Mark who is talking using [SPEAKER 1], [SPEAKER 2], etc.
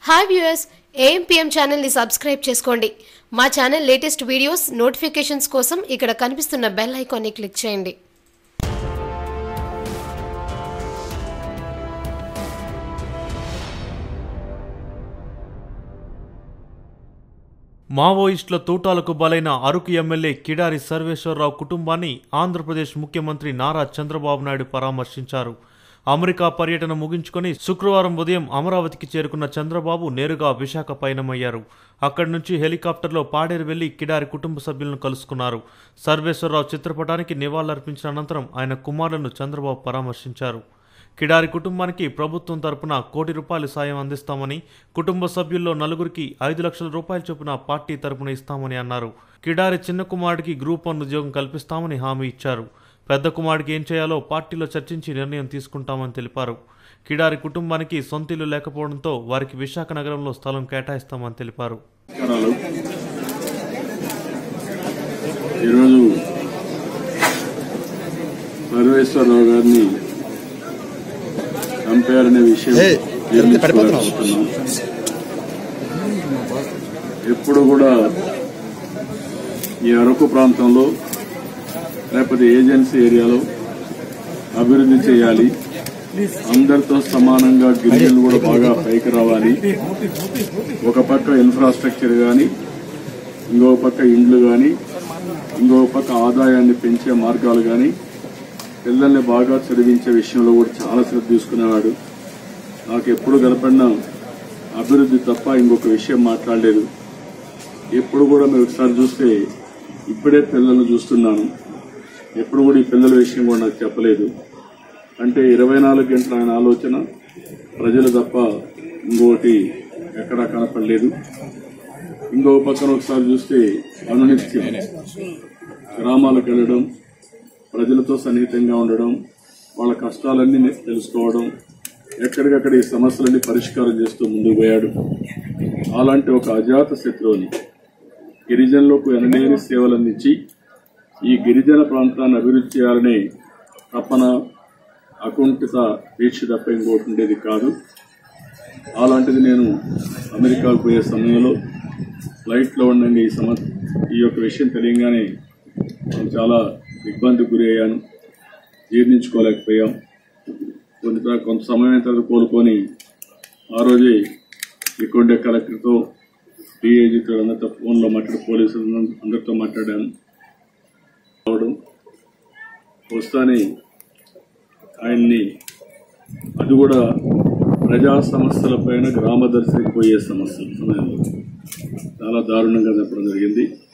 [SPEAKER 1] hi viewers AMPM ఛానల్ని subscribe చేసుకోండి మా ఛానల్ లేటెస్ట్ వీడియోస్ నోటిఫికేషన్స్ కోసం ఇక్కడ కనిపిస్తున్న బెల్ ఐకాన్ని క్లిక్ చేయండి
[SPEAKER 2] మావోయిస్టుల తూటాలకు బలైన అరకు ఎమ్మెల్యే కిడారి సర్వేశ్వరరావు కుటుంబాన్ని ఆంధ్రప్రదేశ్ ముఖ్యమంత్రి నారా చంద్రబాబు నాయుడు పరామర్శించారు అమెరికా పర్యటన ముగించుకొని శుక్రవారం ఉదయం అమరావతికి చేరుకున్న చంద్రబాబు నేరుగా విశాఖ పయనమయ్యారు అక్కడి నుంచి హెలికాప్టర్లో పాడేరు వెళ్లి కిడారి కుటుంబ సభ్యులను కలుసుకున్నారు సర్వేశ్వరరావు చిత్రపటానికి నివాళులర్పించిన అనంతరం ఆయన కుమారులను చంద్రబాబు పరామర్శించారు కిడారి కుటుంబానికి ప్రభుత్వం తరపున కోటి రూపాయలు సాయం అందిస్తామని కుటుంబ సభ్యుల్లో నలుగురికి ఐదు లక్షల రూపాయల చొప్పున పార్టీ తరపున ఇస్తామని అన్నారు కిడారి చిన్న కుమారుడికి గ్రూప్ వన్ ఉద్యోగం కల్పిస్తామని హామీ ఇచ్చారు పెద్ద కుమారుడికి ఏం చేయాలో పార్టీలో చర్చించి నిర్ణయం తీసుకుంటామని తెలిపారు కిడారి కుటుంబానికి సొంతిల్లు లేకపోవడంతో వారికి విశాఖ నగరంలో స్థలం కేటాయిస్తామని తెలిపారు
[SPEAKER 3] నమస్కారాలు ఈరోజు సర్వేశ్వరరావు గారిని చంపారనే విషయం జీర్ణించుకోలేకపోతున్నాం ఎప్పుడు కూడా ఈ అరకు ప్రాంతంలో లేకపోతే ఏజెన్సీ ఏరియాలో అభివృద్ధి చేయాలి అందరితో సమానంగా గిరిజనులు కూడా బాగా పైకి రావాలి ఒక పక్క ఇన్ఫ్రాస్ట్రక్చర్ కానీ ఇంకో పక్క ఇండ్లు కానీ ఇంకో పక్క ఆదాయాన్ని పెంచే మార్గాలు కానీ పిల్లల్ని బాగా చదివించే విషయంలో కూడా చాలా శ్రద్ధ తీసుకునేవాడు నాకు ఎప్పుడు కనపడిన అభివృద్ధి తప్ప ఇంకొక విషయం మాట్లాడలేదు ఎప్పుడు కూడా మీరు ఒకసారి చూస్తే ఇప్పుడే పిల్లల్ని చూస్తున్నాను ఎప్పుడు కూడా ఈ పిల్లల విషయం కూడా నాకు చెప్పలేదు అంటే ఇరవై నాలుగు గంటల ఆయన ఆలోచన ప్రజలు తప్ప ఇంకొకటి ఎక్కడా కనపడలేదు ఇంకో పక్కన ఒకసారి చూస్తే అనునిత్యం గ్రామాలకు వెళ్ళడం ప్రజలతో సన్నిహితంగా ఉండడం వాళ్ళ కష్టాలన్నీ తెలుసుకోవడం ఎక్కడికక్కడ ఈ సమస్యలన్నీ పరిష్కారం చేస్తూ ముందుకు పోయాడు అలాంటి ఒక అజాత శత్రువుని గిరిజనులకు ఎనలేని సేవలు అందించి ఈ గిరిజన ప్రాంతాన్ని అభివృద్ధి చేయాలనే తపన అకుంఠిత దీక్ష తప్ప ఇంకోటి ఉండేది కాదు అలాంటిది నేను అమెరికాకు పోయే సమయంలో ఫ్లైట్లో ఉండగా ఈ సమ ఈ యొక్క విషయం తెలియగానే నేను చాలా ఇబ్బందికి గురి అయ్యాను జీర్ణించుకోలేకపోయాం కొంత కొంత సమయం తర్వాత కోలుకొని ఆ రోజే ఇక్కడే కలెక్టర్తో డిఐజీతో అందరితో ఫోన్లో మాట్లాడి పోలీసులు అందరితో మాట్లాడాను రావడం వస్తానే ఆయన్ని అది కూడా ప్రజా సమస్యల పైన గ్రామ దర్శనకి పోయే సమస్యల సమయంలో చాలా దారుణంగా చెప్పడం జరిగింది